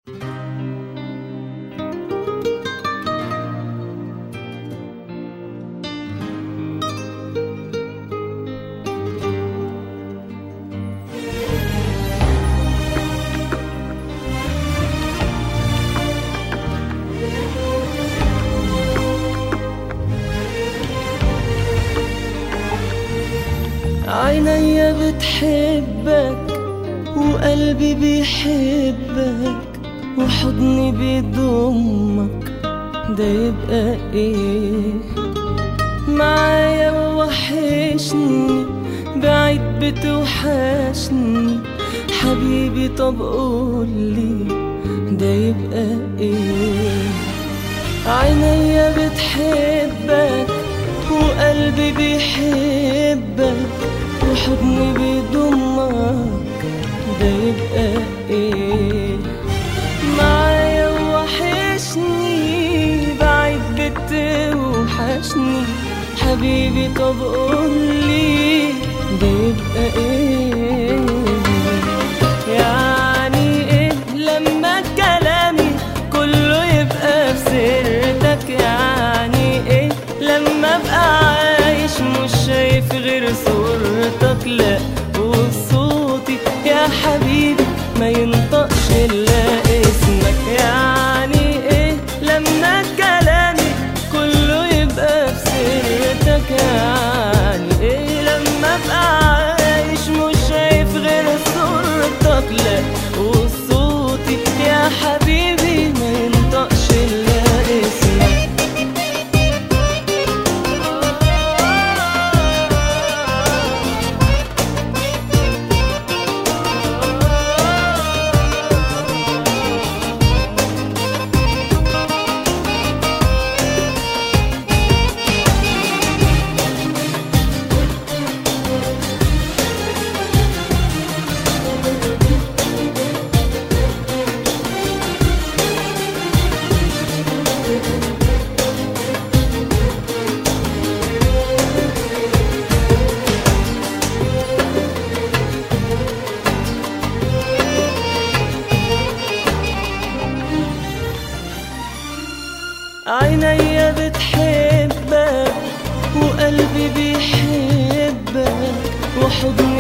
عينيا بتحبك وقلبي بيحبك وحضني بيضمك ده يبقى ايه معايا وحشني بعيد بتوحشني حبيبي طب قولي ده يبقى ايه عينيا بتحبك وقلبي بيحبك وحضني بيضمك ده يبقى ايه معايا وحشني بعيد بتوحشني حبيبي طب قولي ده يبقى ايه يعني ايه لما كلامي كله يبقى في سيرتك يعني ايه لما ابقى عايش مش شايف غير صورتك لا وصوتي يا حبيبي ما ينطقش الا اسمك يعني ايه لما كلامي كله يبقى في سيرتك يعني ايه لما ابقى عايش مش شايف غير صورتك لا وصوتي يا حبيبي ما ينطقش الا اسمك عينيا بتحبك وقلبي بيحبك وحضني